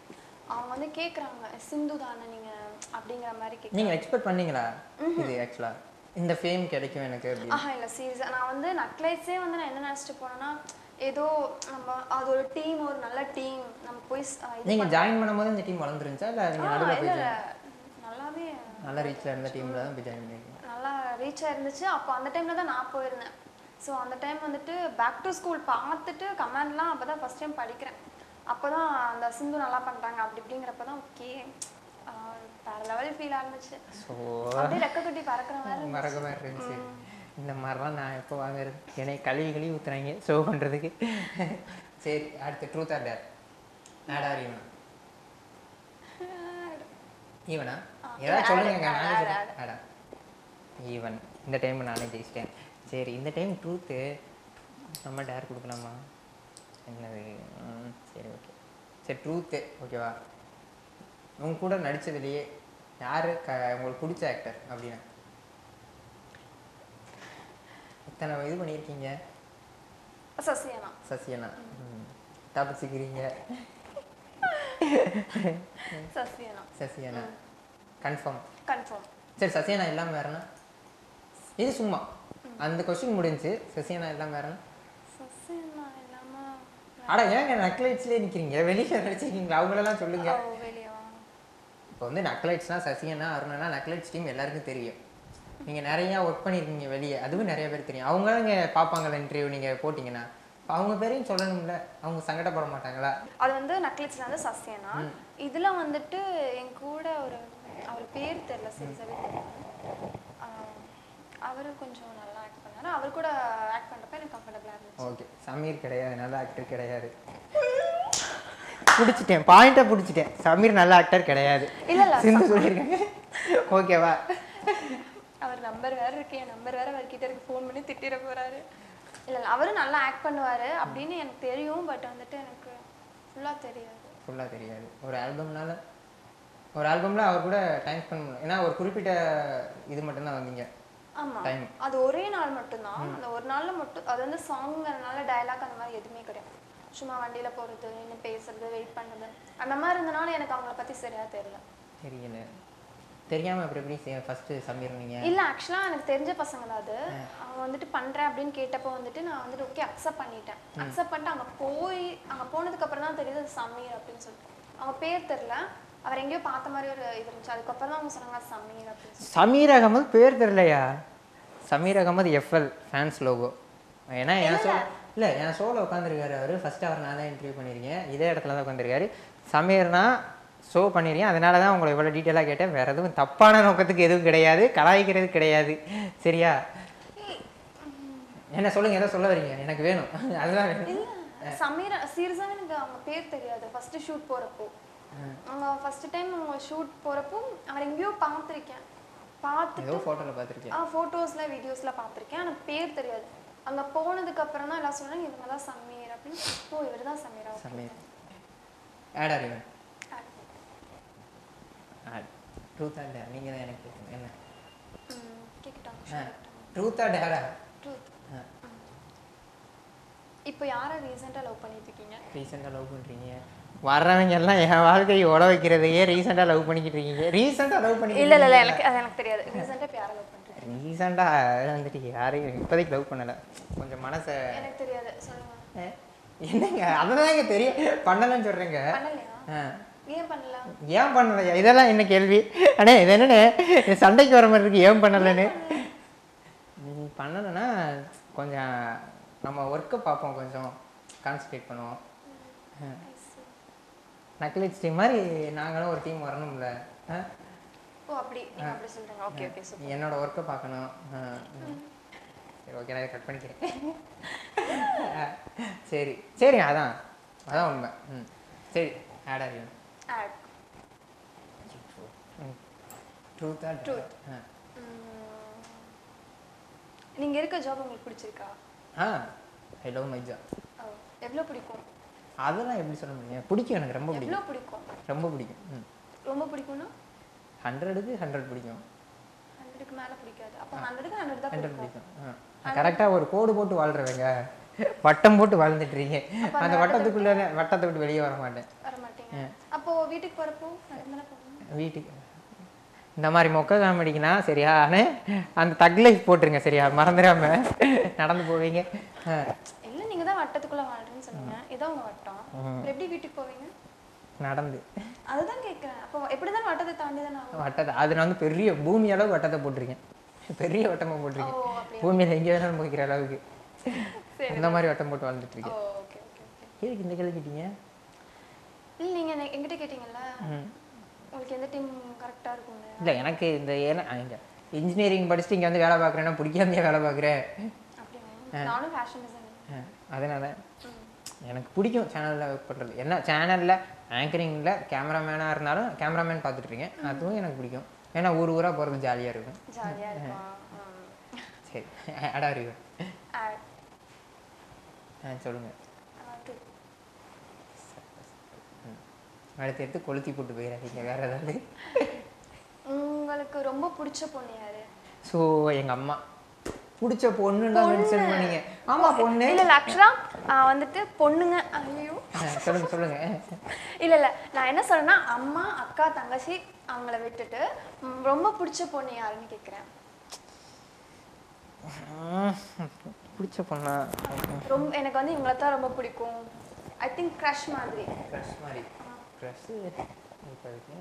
அவங்க வந்து கேக்குறாங்க சிந்து தானே நீங்க அப்படிங்கிற மாதிரி கேட்க நீங்கள் எக்ஸ்பெக்ட் பண்ணீங்களா இது ஆக்சுவலாக இந்த ஃபேம் கிடைக்கும் எனக்கு அப்படின்னு ஆஹா இல்லை சீரியஸாக நான் வந்து நக்லைஸே வந்து நான் என்ன நினச்சிட்டு போனேன்னா ஏதோ நம்ம அது ஒரு டீம் ஒரு நல்ல டீம் நம்ம போய் ஸ்- ஆஹ் இது நீங்கள் ஜாயின் பண்ணும்போது இந்த டீம் வளர்ந்துருந்துச்சா இல்லை நீங்கள் ஆ, நடுவில் இல்ல போய் இல்ல நல்லாவே நல்ல ரீச்சில் இருந்த டீமில் தான் போய் ஜாயின் பண்ணியிருக்கீங்க நல்லா ரீச் ஆயிருந்துச்சு அப்போ அந்த டைம்ல தான் நான் போயிருந்தேன் ஸோ அந்த டைம் வந்துட்டு பேக் டு ஸ்கூல் பார்த்துட்டு கமெண்ட்லாம் அப்போ தான் ஃபஸ்ட் டைம் படிக்கிறேன் அப்போ தான் அந்த சிந்து நல்லா பண்ணுறாங்க அப்படி இப்படிங்கிறப்ப தான் ஓகே வேற லெவல் ஃபீல் ஆயிருந்துச்சு ஸோ அப்படியே ரெக்க கட்டி பறக்கிற மாதிரி மறக்க மாதிரி இருந்துச்சு இந்த மாதிரிலாம் நான் எப்போ வாங்குறது என்னை கழுவி கழுவி ஊற்றுறாங்க ஷோ பண்ணுறதுக்கு சரி அடுத்து truth or dare odd or ஈவனா ஈவனா ஏதாவது சொல்லுங்க நானே ஆடா ஈவன் இந்த டைம் நானே ஜெயிச்சிட்டேன் சரி இந்த டைம் ட்ரூத்து நம்ம டேர் கொடுக்கலாமா என்னது ம், சரி ஓகே சரி ட்ரூத்து ஓகேவா உங்க கூட நடிச்சதுலயே யாரு க உங்களுக்கு பிடிச்ச ஆக்டர் அப்படின்னா இத்தனை இது பண்ணியிருக்கீங்க சசியனா சசியனா தப்பிச்சுக்கிறீங்க சசியனா சசியனா கன்ஃபார்ம் கன்ஃபார்ம் சரி சசியனா இல்லாமல் வேறனா இது சும்மா அந்த கொஸ்டின் முடிஞ்சு சசியனா இல்லாமல் வேறனா சசியனா இல்லாம அட ஏங்க நக்லைட்ஸ்லேயே நிற்கிறீங்க வெளியே நடிச்சிருக்கீங்களா அவங்களெல்லாம் சொல்லுங்க ஓ வெளியவா இப்போ வந்து நக்லைட்ஸ்னா சசியனா அருணனா நக்லைட்ஸ் டீம் எல்லாருக்கும் தெரியும் நீங்கள் நிறையா ஒர்க் பண்ணியிருக்கீங்க வெளியே அதுவும் நிறைய பேர் தெரியும் அவங்க நீங்கள் பார்ப்பாங்கல்ல இன்டர்வியூ நீங்கள் போட்டிங்கன்னா அப்ப அவங்க பேரையும் சொல்லணும்ல அவங்க சங்கடப்பட மாட்டாங்களா அது வந்து நக்லிஸ்ல வந்து சசியனா இதுல வந்துட்டு என் கூட ஒரு அவர் பேர் தெரியல சீரியஸாவே தெரியல ஆஹ் அவரு கொஞ்சம் நல்லா ஆக்ட் பண்ணாரு அவர் கூட ஆக்ட் பண்றப்ப எனக்கு கம்ஃபர்டபுளா இருந்துச்சு ஓகே சமீர் கிடையாது நல்ல ஆக்டர் கிடையாது பிடிச்சிட்டேன் பாயிண்ட்டை பிடிச்சிட்டேன் சமீர் நல்ல ஆக்டர் கிடையாது இல்ல இல்ல சிந்து சொல்லியிருக்காங்க ஓகேவா அவர் நம்பர் வேற இருக்கு என் நம்பர் வேற அவர்கிட்ட இருக்கு ஃபோன் பண்ணி திட்டிட போறாரு இல்ல இல்ல அவரும் நல்லா ஆக்ட் பண்ணுவாரு அப்படின்னு எனக்கு தெரியும் பட் வந்துட்டு எனக்கு ஃபுல்லா தெரியாது ஃபுல்லாக தெரியாது ஒரு ஆல்பம்னால ஒரு ஆல்பமில் அவர் கூட டைம் ஸ்பெண்ட் பண்ணணும் ஏன்னா ஒரு குறிப்பிட்ட இது மட்டும்தான் வந்தீங்க ஆமா டைம் அது ஒரே நாள் மட்டும்தான் அந்த ஒரு நாள்ல மட்டும் அது வந்து சாங்கிறனால டயலாக் அந்த மாதிரி எதுவுமே கிடையாது சும்மா வண்டியில போறது நின்று பேசுறது வெயிட் பண்றது அந்த மாதிரி இருந்தனால எனக்கு அவங்கள பத்தி சரியா தெரியல தெரியல தெரியாமல் அப்புறம் எப்படி ஃபஸ்ட்டு சமீர் நீங்கள் இல்ல ஆக்சுவலா எனக்கு தெரிஞ்ச பசங்க தான் அது அவங்க வந்துட்டு பண்றேன் அப்படின்னு கேட்டப்போ வந்துட்டு நான் வந்துட்டு ஓகே அக்செப்ட் பண்ணிட்டேன் அக்செப்ட் பண்ணிட்டு அங்க போய் அங்க போனதுக்கு அப்புறம் தான் தெரியுது அது சமீர் அப்படின்னு சொல்லிட்டு அவங்க பேர் தெரியல அவர் எங்கேயோ பார்த்த மாதிரி ஒரு இது இருந்துச்சு அதுக்கப்புறம் தான் அவங்க சொன்னாங்க சமீர் அப்படின்னு சொல்லி சமீர் அகமது பேர் தெரியலையா Sameer Ahmed FL fans logo ஏன்னா என் ஷோ இல்லை என் ஷோவில் உட்காந்துருக்காரு அவர் ஃபஸ்ட்டு அவர் நான் தான் இன்டர்வியூ பண்ணியிருக்கேன் இதே இடத்துல தான் உட்காந்துருக்காரு சமீர்னா ஷோ பண்ணியிருக்கேன் அதனால தான் உங்களை இவ்வளோ டீட்டெயிலாக கேட்டேன் வேறு எதுவும் தப்பான நோக்கத்துக்கு எதுவும் கிடையாது கலாய்க்கிறது கிடையாது சரியா என்ன சொல்லுங்க ஏதோ சொல்ல வரீங்க எனக்கு வேணும் அதுதான் வேணும் இல்ல சமீரா சீரியஸாவே எனக்கு அவங்க பேர் தெரியாது ஃபர்ஸ்ட் ஷூட் போறப்போ அவங்க ஃபர்ஸ்ட் டைம் அவங்க ஷூட் போறப்போ அவர் எங்கேயோ பார்த்துருக்கேன் பார்த்து ஏதோ ஃபோட்டோவில் பார்த்துருக்கேன் ஆ ஃபோட்டோஸ்ல வீடியோஸ்ல பார்த்துருக்கேன் ஆனால் பேர் தெரியாது அங்க போனதுக்கு அப்புறம் தான் எல்லாம் சொன்னாங்க இவங்க தான் சமீர் அப்படின்னு ஓ இவர் தான் சமீரா okay. சமீர் ஆட் அறிவன் ஆட் ட்ரூத் அண்ட் நீங்கள் தான் எனக்கு கேட்கணும் என்ன ம், கேக்கட்டா ட்ரூத் அண்ட் டேடா ட்ரூத் இப்போ யாரை ரீசெண்டாக லவ் பண்ணிட்டு இருக்கீங்க ரீசெண்டாக லவ் பண்ணுறீங்க வர்றவங்க எல்லாம் என் வாழ்க்கையை ஓட வைக்கிறதையே ரீசெண்டாக லவ் பண்ணிக்கிட்டு இருக்கீங்க ரீசெண்டாக லவ் பண்ணி இல்ல இல்ல இல்ல எனக்கு அது எனக்கு தெரியாது ரீசெண்டாக இப்போ யாரை லவ் பண்றீங்க ரீசெண்டாக வந்துட்டு யாரையும் இப்போதைக்கு லவ் பண்ணலை கொஞ்சம் மனசை எனக்கு தெரியாது சொல்லுங்க அஹ், என்னங்க அதுதாங்க தெரியும் பண்ணலைன்னு சொல்கிறேங்க பண்ணலையா ஆ ஏன் பண்ணல ஏன் பண்ணலையா இதெல்லாம் என்ன கேள்வி அண்ணே இது என்னண்ணே இது சண்டைக்கு வர மாதிரி இருக்கு ஏன் பண்ணலைன்னு நீ பண்ணலைன்னா கொஞ்சம் நம்ம ஒர்க்கை பார்ப்போம் கொஞ்சம் கான்சன்ட்ரேட் பண்ணுவோம் நக்லிட்ஸ் டீம் மாதிரி நாங்களும் ஒரு டீம் வரணும்ல ஆ? ஓ அப்படி நீங்க அப்படி சொல்றீங்க ஓகே ஓகே சூப்பர் என்னோட ஒர்க்கை பார்க்கணும் ஆ, ம். சரி ஓகே நான் கட் பண்ணிக்கிறேன் ஆ, சரி சரிங்க அதான் அதான் உண்மை ம் சரி ஆட் அறியும் ஆட் ட்ரூத்தா Truth. ஆ நீங்க இருக்க ஜாப் உங்களுக்கு பிடிச்சிருக்கா ஆ ஐ லவ் மை ஜாப் ஓ எவ்வளோ பிடிக்கும் அதெல்லாம் எப்படி சொல்ல முடியும் பிடிக்கும் எனக்கு ரொம்ப பிடிக்கும் எவ்வளோ பிடிக்கும் ரொம்ப பிடிக்கும் ம் ரொம்ப பிடிக்கும்னா ஹண்ட்ரடுக்கு ஹண்ட்ரட் பிடிக்கும் ஹண்ட்ரடுக்கு மேல பிடிக்காது அப்போ ஹண்ட்ரடுக்கு ஹண்ட்ரட் தான் ஹண்ட்ரட் பிடிக்கும் பிடிக்கும் ஆ கரெக்டாக ஒரு கோடு போட்டு வாழ்றவங்க வட்டம் போட்டு வாழ்ந்துட்டு இருக்கீங்க அந்த வட்டத்துக்குள்ளே வட்டத்தை விட்டு வெளியே வர மாட்டேன் வர மாட்டீங்க அப்போ வீட்டுக்கு போறப்போ நடந்தானே போகணும் வீட்டுக்கு இந்த மாதிரி மொக்க காமெடிக்குனா சரியா ஆனால் அந்த தக் லைஃப் போட்டுருங்க சரியா மறந்துடாம நடந்து போவீங்க ஆ, இல்ல நீங்க தான் வட்டத்துக்குள்ள வாழ்றேன்னு சொன்னீங்க இதான் உங்க வட்டம் அப்புறம் எப்படி வீட்டுக்கு போவீங்க நடந்து அதுதான் கேக்குறேன் அப்போ எப்படி தான் வட்டத்தை தாண்டி தானே ஆகும் வட்டத்தை அது நான் வந்து பெரிய பூமி அளவு வட்டத்தை போட்டிருக்கேன் பெரிய வட்டமாக ஓ போட்டிருக்கேன் அப்படியா பூமியில் எங்கே வேணாலும் போய்க்கிற அளவுக்கு சரி அந்த மாதிரி வட்டம் போட்டு வாழ்ந்துட்டு ஓ இருக்கேன் ஓகே ஓகே ஓகே எதுக்கு இந்த கேள்வி கேட்டீங்க இல்ல நீங்க என்ன- என்கிட்ட கேட்டீங்கல்ல ம். உங்களுக்கு எந்த டீம் கரெக்டா இருக்கும்னு இல்லை எனக்கு இந்த ஏன்னா இங்கே இன்ஜினியரிங் படிச்சுட்டு இங்கே வந்து வேலை பார்க்குறேன்னா பிடிக்காமையே வேலை பார்க்குறேன் அப்படியா நானும் ஃபேஷன் டிசைனர் அதனால் எனக்கு பிடிக்கும் சேனலில் ஒர்க் பண்ணுறது என்ன சேனலில் ஆங்கரிங்கில் கேமராமேனாக இருந்தாலும் கேமராமேன் பார்த்துட்ருக்கேன் அதுவும் எனக்கு பிடிக்கும் ஏன்னா ஊர் ஊராக போகிறது ஜாலியாக இருக்கும் ஜாலியா இருக்கும் சரி அடா இருக்கும் ஆட் ஆ சொல்லுங்கள் அது அடுத்து எடுத்து கொளுத்தி போட்டு போயிடாதீங்க வேறு ஏதாவது உங்களுக்கு ரொம்ப பிடிச்ச பொண்ணு யாரு ஸோ எங்கள் அம்மா பிடிச்ச பொண்ணுன்னு தான் மென்ஷன் பண்ணீங்க ஆமாம் பொண்ணு இல்ல இல்ல ஆக்சுவலா வந்துட்டு பொண்ணுங்க ஐயோ ஆ, சொல்லுங்க சொல்லுங்க இல்ல இல்ல நான் என்ன சொல்றேன்னா அம்மா அக்கா தங்கச்சி அவங்கள விட்டுட்டு ம், ரொம்ப பிடிச்ச பொண்ணு யாருன்னு கேக்குறேன் பிடிச்ச பொண்ணா ரொம்ப எனக்கு வந்து இவங்கள தான் ரொம்ப பிடிக்கும் ஐ திங்க் க்ரஷ் மாதிரி க்ரஷ் மாதிரி க்ரஷ் இப்போதைக்கு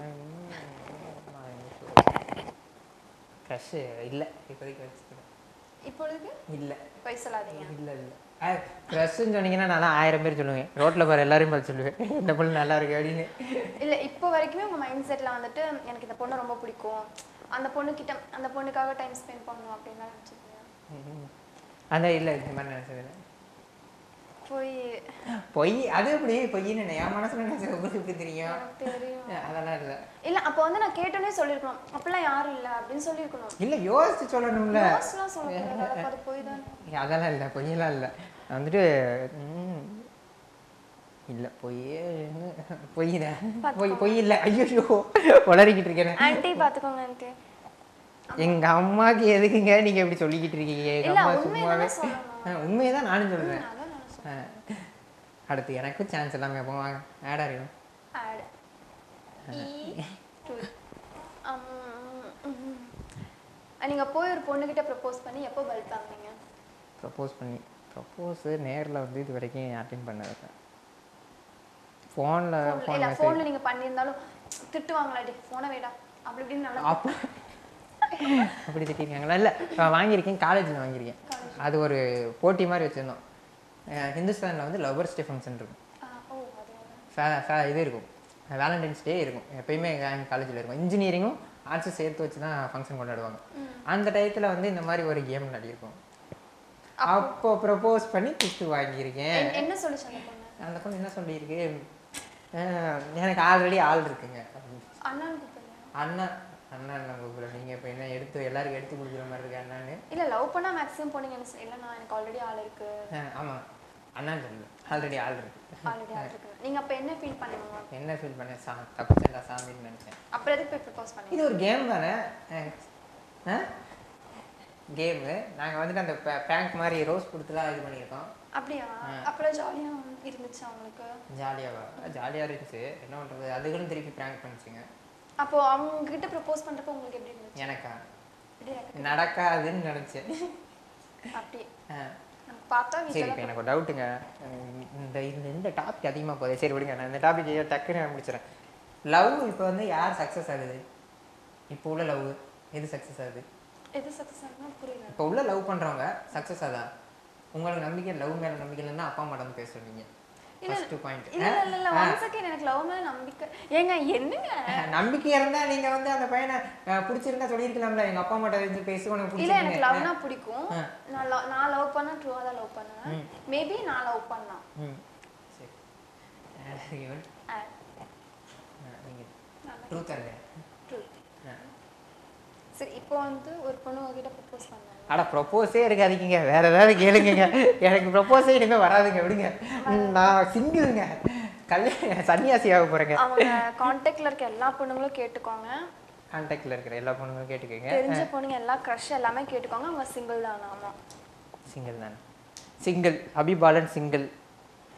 க்ரஷ் இல்லை இப்போதைக்கு வச்சுக்கிறேன் இப்பொழுது இல்லை போய் சொல்லாதீங்க இல்லை இல்லை க்ரஷ்ன்னு சொன்னீங்கன்னா நல்லா ஆயிரம் பேர் சொல்லுவேன் ரோட்டில் போகிற எல்லாரையும் பார்த்து சொல்லுவேன் இந்த பொண்ணு நல்லா இருக்கு அப்படின்னு இல்ல இப்போ வரைக்குமே உங்க மைண்ட் செட்ல வந்துட்டு எனக்கு இந்த பொண்ணை ரொம்ப பிடிக்கும் அந்த பொண்ணு கிட்ட அந்த பொண்ணுக்காக டைம் ஸ்பெண்ட் பண்ணணும் அப்படின்னு நினைச்சிருக்கேன் அந்த இல்லை இந்த மாதிரி நினச்சதில்லை போய் பொய் அது எப்படி பொய்ன்னு என்ன என் மனசுல நினைச்சது உங்களுக்கு எப்படி தெரியும் எனக்கு தெரியும் அதெல்லாம் இல்லை இல்ல அப்போ வந்து நான் கேட்டோன்னே சொல்லிருக்கணும் அப்படிலாம் யாரும் இல்ல அப்படின்னு சொல்லிருக்கணும் இல்லை யோசிச்சு சொல்லணும்ல யோசிச்சுலாம் சொல்லக்கூடாது அது போய் தான் ஏய், அதெல்லாம் இல்லை பொய்யெல்லாம் இல்லை நான் வந்துட்டு ம், இல்லை பொய்யே பொய் தான் பொய் பொய் இல்லை ஐயோ உளறிக்கிட்டு இருக்கேன் ஆன்ட்டி பாத்துக்கோங்க ஆன்ட்டி எங்க அம்மாக்கு எதுக்குங்க நீங்க இப்படி சொல்லிக்கிட்டு இருக்கீங்க எங்க இல்ல அம்மா உண்மையை சும்மாவே சொல்லணும் உண்மையை தான் நானும் சொல்றேன் அதான் நான் ஆ. அடுத்து எனக்கும் சான்ஸ் எல்லாமே அப்போ வாங்க ஆடா இருக்கும் ஆட் இ டு நீங்க போய் ஒரு பொண்ணுகிட்ட ப்ரப்போஸ் பண்ணி எப்போ பல்ப் வாங்குனீங்க ப்ரப்போஸ் பண்ணி ப்ரப்போஸ் நேரில் வந்து இது வரைக்கும் அட்டென்ட் பண்ணதில்லை ஃபோனில் Phone- ஃபோன் இல்ல மெசேஜ் ஃபோன்ல நீங்க பண்ணியிருந்தாலும் திட்டுவாங்களாடி ஃபோனை வேடா அப்படி இப்படின்னு நல்லா அப்போ அப்படி திட்டிருக்காங்களா இல்லை நான் வாங்கியிருக்கேன் காலேஜில் வாங்கியிருக்கேன் அது ஒரு போட்டி மாதிரி வச்சுருந்தோம் ஹிந்துஸ்தானில் வந்து லவ்வர்ஸ் டே ஃபங்க்ஷன் இருக்கும் ஆ, ஓ அது ஃபே- ஃபே- இது இருக்கும் வேலண்டைன்ஸ் டே இருக்கும் எப்பயுமே எங்கள் காலேஜில் இருக்கும் இன்ஜினியரிங்கும் ஆர்ட்ஸும் சேர்த்து வச்சு தான் ஃபங்க்ஷன் கொண்டாடுவாங்க அந்த டயத்தில் வந்து இந்த மாதிரி ஒரு கேம் விளையாடிருக்கோம் அப்போ ப்ரப்போஸ் பண்ணி கிஃப்ட் வாங்கியிருக்கேன் என்- என்ன சொல்லுச்சு அந்த பொண்ணு அந்த பொண்ணு என்ன சொல்லியிருக்கு அஹ் எனக்கு ஆல்ரெடி ஆள் இருக்குங்க அண்ணான்னு கூப்பிடுங்க அண்ணன் அண்ணன் என்ன கூப்பிட நீங்கள் இப்போ என்ன எடுத்து எல்லாருக்கும் எடுத்து கொடுக்குற மாதிரி இருக்கு அண்ணான்னு இல்ல லவ் பண்ணா மேக்ஸிமம் பொண்ணுங்க என்ன சொல்ல இல்ல நான் எனக்கு ஆல்ரெடி ஆள் இருக்கு ஆமாம் அண்ணான்னு சொல்லு ஆல்ரெடி ஆள் இருக்கு ஆல்ரெடி ஆள் இருக்கு நீங்க அப்ப என்ன ஃபீல் பண்ணுவீங்க என்ன ஃபீல் பண்ணேன் சா தப்பிச்சேன்டா சாமின்னு நினச்சேன் அப்புறம் எதுக்கு போய் ப்ரப்போஸ் பண்ணீங்க இது ஒரு கேம் தானே கேமு நாங்கள் வந்துட்டு அந்த பேங்க் மாதிரி ரோஸ் கொடுத்துலாம் இது பண்ணியிருக்கோம் அப்படியா அப்புறம் ஜாலியா இருந்துச்சு அவங்களுக்கு ஜாலியாக ஜாலியாக இருந்துச்சு என்ன பண்ணுறது அதுகளும் திருப்பி ப்ராங்க் பண்ணிச்சுங்க அப்போ அவங்க கிட்ட ப்ரப்போஸ் பண்றப்போ உங்களுக்கு எப்படி இருந்துச்சு எனக்கா எப்படி இருக்கு? நடக்காதுன்னு நினச்சேன் அப்படி ஆ. நம்ம பார்த்தா சரி வீட்டில் இப்போ எனக்கு ஒரு டவுட்டுங்க இந்த இந்த இந்த டாபிக் அதிகமாக போகுது சரி விடுங்க நான் இந்த டாபிக் டக்குன்னு முடிச்சிடறேன் லவ் இப்போ வந்து யார் சக்ஸஸ் ஆகுது இப்போ உள்ள லவ் எது சக்ஸஸ் ஆகுது எது சக்ஸஸ் ஆகுனா புரியல இப்போ உள்ள லவ் பண்ணுறவங்க சக்ஸஸ் ஆதா உங்களுக்கு நம்பிக்கை லவ் மேலே நம்பிக்கை இல்லைன்னா அப்பா அம்மாட்ட வந்து பேச சொன்னீங்க இல்ல, ஃபர்ஸ்ட் பாயிண்ட் இல்ல இல்ல இல்ல, இல்ல ஒன் செகண்ட் எனக்கு லவ் மேல நம்பிக்கை ஏங்க என்னங்க நம்பிக்கை இருந்தா நீங்க வந்து அந்த பையனை அஹ், பிடிச்சிருந்தா சொல்லியிருக்கலாம்ல எங்க அப்பா அம்மாட்ட வந்து பேசி உனக்கு இல்ல எனக்கு பிடிச்சிருக்கு லவ்னா பிடிக்கும் நான் love- நான் லவ் பண்ணா ட்ரூவா தான் லவ் பண்ணுவேன் மேபி நான் லவ் பண்ணலாம் ம் சரி Very good. ஆட் அஹ், நீங்க ட்ரூத் அல்ல ட்ரூத் சரி இப்போ வந்து ஒரு பொண்ணு உங்ககிட்ட ப்ரப்போஸ் பண்ணாங்க அட ப்ரொப்போஸே இருக்காதீங்க வேற ஏதாவது கேளுங்க எனக்கு ப்ரொப்போஸே இனிமே வராதுங்க விடுங்க ம், நான் சிங்கிள்ங்க கல்யாணம் சன்னியாசி ஆக போறேங்க அவங்க கான்டாக்ட்ல இருக்க எல்லா பொண்ணுங்களும் கேட்டுக்கோங்க கான்டாக்ட்ல இருக்கிற எல்லா பொண்ணுங்களும் கேட்டுக்கோங்க தெரிஞ்ச பொண்ணுங்க எல்லா க்ரஷ் எல்லாமே கேட்டுக்கோங்க அவங்க சிங்கிள் தான் ஆமா சிங்கிள் தானே சிங்கிள் அபிபாலன் சிங்கிள்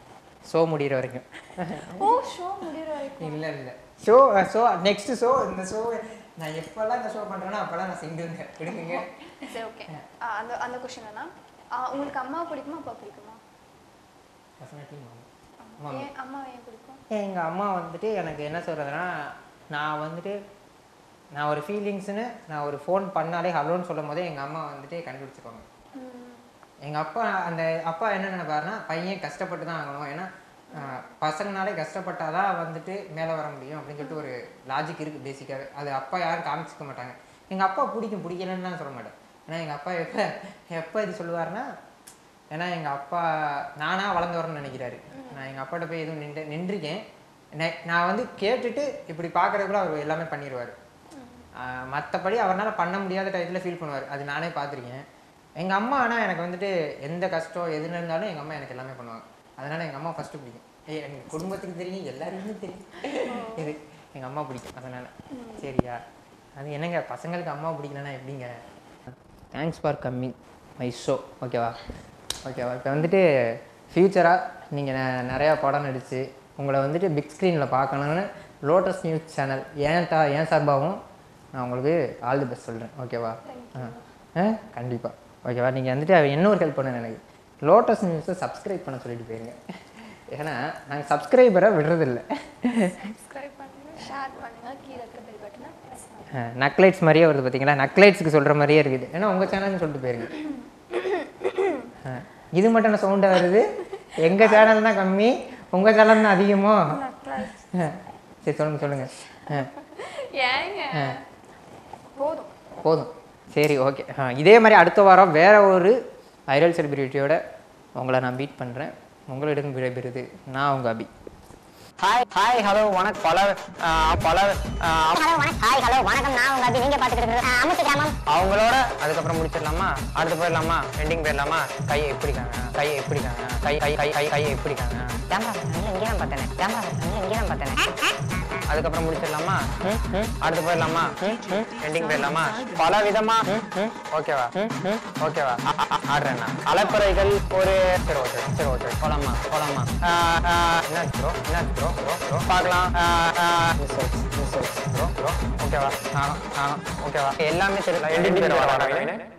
ஷோ முடிகிற வரைக்கும் ஓ ஷோ முடிகிற வரைக்கும் இல்லை இல்லை ஷோ ஷோ நெக்ஸ்ட் ஷோ இந்த ஷோ நான் எப்போல்லாம் இந்த ஷோ பண்ணுறேனோ அப்போல்லாம் நான் சிங்கிள்ங்க எடுக்குங்க சரி ஓகே அந்த அந்த கொஷின் என்ன உங்களுக்கு அம்மா பிடிக்குமா அப்பா பிடிக்குமா டெஃபினெட்லி ஏன் அம்மா ஏன் பிடிக்கும் எங்கள் அம்மா வந்துட்டு எனக்கு என்ன சொல்கிறதுனா நான் வந்துட்டு நான் ஒரு ஃபீலிங்ஸ்னு நான் ஒரு ஃபோன் பண்ணாலே ஹலோன்னு சொல்லும் போதே எங்கள் அம்மா வந்துட்டு கண்டுபிடிச்சிருவாங்க ம், எங்கள் அப்பா அந்த அப்பா என்ன நினைப்பாருன்னா பையன் கஷ்டப்பட்டு தான் ஆகணும் ஏன்னா ஆஹ், பசங்கனாலே கஷ்டப்பட்டாதான் வந்துட்டு மேலே வர முடியும் அப்படின்னு சொல்லிட்டு ஒரு லாஜிக் இருக்குது பேசிக்காகவே அது அப்பா யாரும் காமிச்சிக்க மாட்டாங்க எங்கள் அப்பா பிடிக்கும் பிடிக்கலன்னு தான் சொல்ல மாட்டேன் ஏன்னா எங்கள் அப்பா எப்போ எப்போ இது சொல்லுவாருன்னா ஏன்னா எங்கள் அப்பா நானாக வளர்ந்து வரணும்னு நினைக்கிறாரு நான் எங்கள் அப்பாட்ட போய் எதுவும் நின்று நின்றுருக்கேன் நெ- நான் வந்து கேட்டுட்டு இப்படி பார்க்குறதுக்குள்ள அவர் எல்லாமே பண்ணிடுவார் மற்றபடி அவரால் பண்ண முடியாத டயத்தில் ஃபீல் பண்ணுவார் அது நானே பார்த்துருக்கேன் எங்கள் அம்மா ஆனால் எனக்கு வந்துட்டு எந்த கஷ்டம் எது இருந்தாலும் எங்கள் அம்மா எனக்கு எல்லாமே பண்ணுவாங்க அதனால் எங்கள் அம்மா ஃபஸ்ட்டு பிடிக்கும் ஏ எங்கள் குடும்பத்துக்கு தெரியும் எல்லாருக்குமே தெரியும் இது எங்கள் அம்மா பிடிக்கும் அதனால் சரியா அது என்னங்க பசங்களுக்கு அம்மா பிடிக்கலன்னா எப்படிங்க thanks for coming my show ஓகேவா ஓகேவா இப்போ வந்துட்டு ஃப்யூச்சராக நீங்கள் நிறையா படம் நடித்து உங்களை வந்துட்டு பிக் ஸ்க்ரீனில் பார்க்கணுன்னு லோட்டஸ் நியூஸ் சேனல் ஏன் தா ஏன் சார்பாகவும் நான் உங்களுக்கு ஆல் தி பெஸ்ட் சொல்கிறேன் ஓகேவா ஆ ஆ கண்டிப்பாக ஓகேவா நீங்கள் வந்துட்டு அவ என்ன ஒரு ஹெல்ப் பண்ணுங்க எனக்கு லோட்டஸ் நியூஸை சப்ஸ்கிரைப் பண்ண சொல்லிட்டு போயிருங்க ஏன்னா நாங்கள் சப்ஸ்கிரைபரை விடுறதில்ல சப்ஸ்கிரைப் பண்ணுங்க ஷேர் பண்ணுங்க கீழே இருக்கிற பெல் பட்டனை ப்ரெஸ் பண்ணுங்க நக்லைட்ஸ் மாதிரியே வருது பார்த்தீங்களா நக்லைட்ஸுக்கு சொல்கிற மாதிரியே இருக்குது ஏன்னா உங்கள் சேனல்னு சொல்லிட்டு போயிருங்க ஆ, இது மட்டும் என்ன சவுண்டாக வருது எங்கள் சேனல் தான் கம்மி உங்கள் சேனல் தான் அதிகமோ ஆ, சரி சொல்லுங்கள் சொல்லுங்கள் ஆ ஏங்க போதும் போதும் சரி ஓகே ஆ இதே மாதிரி அடுத்த வாரம் வேற ஒரு வைரல் செலிபிரிட்டியோட உங்களை நான் மீட் பண்ணுறேன் உங்களிடம் விடைபெறுது நான் உங்கள் அபி ஹாய் ஹாய் ஹலோ வணக்கம் பல ஆ, பல ஆ, ஹலோ வணக்கம் ஹாய் ஹலோ வணக்கம் நான் உங்க அபி நீங்க பாத்துக்கிட்டு இருக்கிறது அமுத்தி கிராமம் அவங்களோட அதுக்கப்புறம் முடிச்சிடலாமா அடுத்து போயிடலாமா எண்டிங் போயிடலாமா கையை எப்படிக்காங்க கையை எப்படிக்காங்க கை கை கை கை கையை எப்படிக்காங்க கேமரா இங்கே தான் பார்த்தேனே கேமரா இங்கே தான் பார்த்தேனே அதுக்கப்புறம் முடிச்சிடலாமா ம், ம். அடுத்து போயிடலாமா எண்டிங் போயிடலாமா பல விதமா ஓகேவா ஓகேவா ஆடுறேண்ணா அலப்பறைகள் ஒரு சரி ஓகே சரி ஓகே போலாமா போலாமா என்ன ப்ரோ என்ன ப்ரோ ப்ரோ ப்ரோ பார்க்கலாம் ப்ரோ ப்ரோ ஓகேவா ஆ ஆ ஓகேவா எல்லாமே தெரியல எண்டிங்